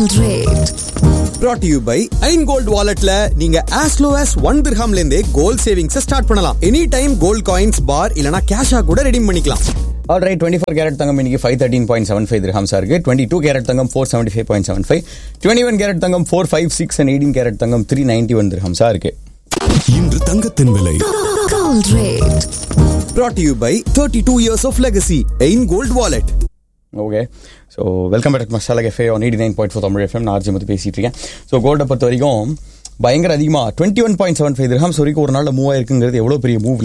Gold rate. brought to you by Ain gold வாலெட்ல நீங்க as low as one திர்ஹாம்ல இருந்தே கோல்ட் சேவிங்ஸ் ஸ்டார்ட் பண்ணலாம் any time gold coins bar இல்லனா கேஷா கூட ரெடீம் பண்ணிக்கலாம் all right twenty four carat தங்கம் இன்னைக்கு five thirteen point seven five திரஹாம்ஸா இருக்கு டுவெண்ட்டி டூ கேரட் தங்கம் four seventy five point seven five twenty one carat தங்கம் four five six and eighteen carat தங்கம் த்ரீ நைன்டி ஒன் திரஹாம்ஸா இருக்கு இன்று தங்கத்தின் விலை Gold rate. brought to you by 32 years of legacy Ain gold wallet okay so welcome back masala cafe one eighty nine point four Tamil FM நான் RJ Mathu பேசிட்டு இருக்கேன் so கோல்டை பொறுத்த வரைக்கும் பயங்கர அதிகமாக twenty one point seven five dirhams வரைக்கும் ஒரு நாளில் மூவ் ஆயிருக்குங்கிறது எவ்வளோ பெரிய மூவ்ல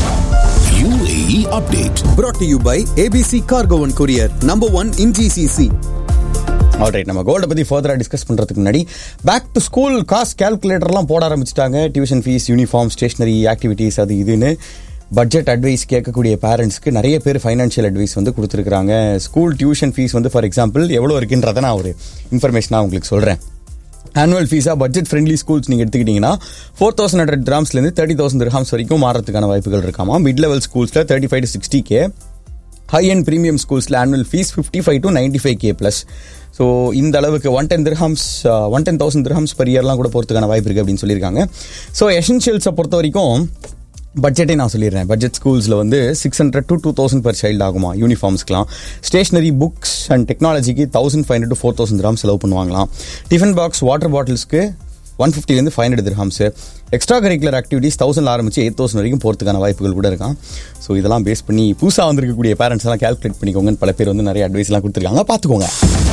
UAE update brought to you by ABC Cargo and Courier number 1 in GCC alright நம்ம கோல்டை பற்றி ஃபர்தராக டிஸ்கஸ் பண்ணுறதுக்கு முன்னாடி பேக் டு ஸ்கூல் காஸ்ட் கேல்குலேட்டர்லாம் போட ஆரம்பிச்சிட்டாங்க tuition fees uniform stationery activities அது இதுன்னு பட்ஜெட் அட்வைஸ் கேட்கக்கூடிய பேரண்ட்ஸ்க்கு நிறைய பேர் ஃபைனான்ஷியல் அட்வைஸ் வந்து கொடுத்துருக்காங்க ஸ்கூல் டியூஷன் ஃபீஸ் வந்து ஃபார் எக்ஸாம்பிள் எவ்வளோ இருக்குன்றதை நான் ஒரு இன்ஃபர்மேஷனாக உங்களுக்கு சொல்கிறேன் ஆனுவல் ஃபீஸாக பட்ஜெட் ஃப்ரெண்ட்லி ஸ்கூல்ஸ் நீங்கள் எடுத்துக்கிட்டிங்கன்னா ஃபோர் தௌசண்ட் ஹண்ட்ரட் கிராம்ஸ்லேருந்து தேர்ட்டி தௌசண்ட் திரஹாம்ஸ் வரைக்கும் மாறதுக்கான வாய்ப்புகள் இருக்காமா மிட் லெவல் ஸ்கூல்ஸில் thirty five to sixty K high and premium ஸ்கூல்ஸில் annual fees fifty five to ninety five K plus so இந்த அளவுக்கு one ten dirhams one ten thousand dirhams per இயர்லாம் கூட போகிறதுக்கான வாய்ப்பு இருக்குது அப்படின்னு சொல்லியிருக்காங்க ஸோ எசென்ஷியல்ஸை பொறுத்த வரைக்கும் பட்ஜெட்டே நான் சொல்லிடுறேன் பட்ஜெட் ஸ்கூல்ஸில் வந்து six hundred to two thousand per child ஆகுமா யூனிஃபார்ம்ஸ்க்குலாம் ஸ்டேஷனரி புக்ஸ் அண்ட் டெக்னாலஜிக்கு thousand five hundred to four thousand gram செலவு பண்ணுவாங்களாம் டிஃபன் பாக்ஸ் வாட்டர் பாட்டில்ஸ்க்கு ஒன் ஃபிஃப்டிலேருந்து five hundred dirhams extra curricular activities thousand ஆரம்பிச்சு எயிட் தௌசண்ட் வரைக்கும் போகிறதுக்கான வாய்ப்புகள் கூட இருக்கான் ஸோ இதெல்லாம் பேஸ் பண்ணி புதுசாக வந்திருக்கக்கூடிய பேரண்ட்ஸ் எல்லாம் கால்குலேட் பண்ணிக்கோங்கன்னு பல பேர் வந்து நிறைய அட்வைஸ்லாம் கொடுத்துருக்காங்க பார்த்துக்கோங்க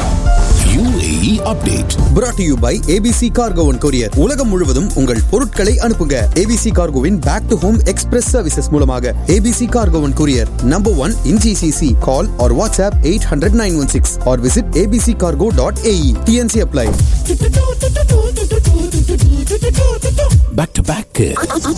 UAE update brought to you by ABC Cargo and Courier உலகம் முழுவதும் உங்கள் பொருட்களை அனுப்புங்க ABC Cargoவின் back to home express services மூலமாக ABC Cargo and Courier number 1 in GCC call or WhatsApp 800-916 or visit abccargo.ae TNC apply back to back